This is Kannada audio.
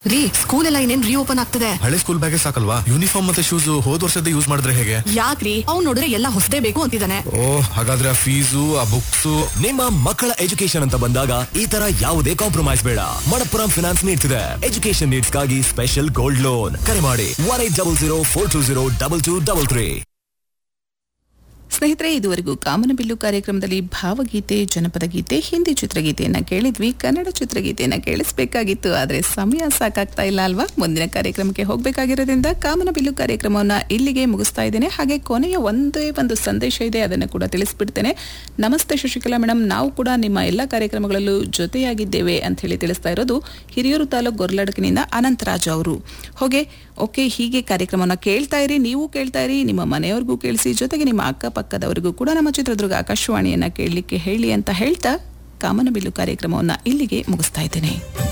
ರೀ ಸ್ಕೂಲ್ ಎಲ್ಲ ಇನ್ನೇನ್ ರೀಓಪನ್ ಆಗ್ತದೆ ಹಳೆ ಸ್ಕೂಲ್ ಬ್ಯಾಗೇ ಸಾಕಲ್ವಾ ಯೂನಿಫಾರ್ಮ್ ಮತ್ತೆ ಶೂಸ್ ಹೋದ್ ವರ್ಷದ ಯೂಸ್ ಮಾಡಿದ್ರೆ ಹೇಗೆ ಯಾಕ್ರಿ ಅವ್ನ್ ನೋಡಿದ್ರೆ ಎಲ್ಲ ಹೊಸದೇ ಬೇಕು ಅಂತಿದ್ದಾನೆ ಓ ಹಾಗಾದ್ರೆ ಆ ಫೀಸು ಆ ಬುಕ್ಸ್ ನಿಮ್ಮ ಮಕ್ಕಳ ಎಜುಕೇಶನ್ ಅಂತ ಬಂದಾಗ ಈ ತರ ಯಾವುದೇ ಕಾಂಪ್ರಮೈಸ್ ಬೇಡ ಮಣಪ್ಪುರಂ ಫಿನಾನ್ಸ್ ನೀಡ್ಸ್ ಇದೆ ಎಜುಕೇಶನ್ ನೀಡ್ಸ್ ಗಾಗಿ ಸ್ಪೆಷಲ್ ಗೋಲ್ಡ್ ಲೋನ್ ಕರೆ ಮಾಡಿ one eight double zero four two zero double two double three ಸ್ನೇಹಿತರೆ ಇದುವರೆಗೂ ಕಾಮನಬಿಲ್ಲು ಕಾರ್ಯಕ್ರಮದಲ್ಲಿ ಭಾವಗೀತೆ ಜನಪದ ಗೀತೆ ಹಿಂದಿ ಚಿತ್ರಗೀತೆಯನ್ನ ಕೇಳಿದ್ವಿ ಕನ್ನಡ ಚಿತ್ರಗೀತೆಯನ್ನ ಕೇಳಿಸ್ಬೇಕಾಗಿತ್ತು ಆದ್ರೆ ಸಮಯ ಸಾಕಾಗ್ತಾ ಇಲ್ಲ ಅಲ್ವಾ ಮುಂದಿನ ಕಾರ್ಯಕ್ರಮಕ್ಕೆ ಹೋಗಬೇಕಾಗಿರೋದ್ರಿಂದ ಕಾಮನಬಿಲ್ಲು ಕಾರ್ಯಕ್ರಮವನ್ನ ಇಲ್ಲಿಗೆ ಮುಗಿಸ್ತಾ ಇದ್ದೇನೆ ಹಾಗೆ ಕೊನೆಯ ಒಂದೇ ಒಂದು ಸಂದೇಶ ಇದೆ ಅದನ್ನು ಕೂಡ ತಿಳಿಸ್ಬಿಡ್ತೇನೆ ನಮಸ್ತೆ ಶಶಿಕಲಾ ಮೇಡಮ್ ನಾವು ಕೂಡ ನಿಮ್ಮ ಎಲ್ಲ ಕಾರ್ಯಕ್ರಮಗಳಲ್ಲೂ ಜೊತೆಯಾಗಿದ್ದೇವೆ ಅಂತ ಹೇಳಿ ತಿಳಿಸ್ತಾ ಇರೋದು ಹಿರಿಯೂರು ತಾಲೂಕು ಗೊರ್ಲಡ್ಕಿನಿಂದ ಅನಂತರಾಜ್ ಅವರು ಹೋಗೆ ಓಕೆ ಹೀಗೆ ಕಾರ್ಯಕ್ರಮವನ್ನು ಕೇಳ್ತಾ ಇರಿ ನೀವು ಕೇಳ್ತಾ ಇರಿ ನಿಮ್ಮ ಮನೆಯವ್ರಿಗೂ ಕೇಳಿಸಿ ಜೊತೆಗೆ ನಿಮ್ಮ ಅಕ್ಕಪಕ್ಕದವರಿಗೂ ಕೂಡ ನಮ್ಮ ಚಿತ್ರದುರ್ಗ ಆಕಾಶವಾಣಿಯನ್ನ ಕೇಳಲಿಕ್ಕೆ ಹೇಳಿ ಅಂತ ಹೇಳ್ತಾ ಕಾಮನಬಿಲ್ಲು ಕಾರ್ಯಕ್ರಮವನ್ನು ಇಲ್ಲಿಗೆ ಮುಗಿಸ್ತಾ ಇದ್ದೇನೆ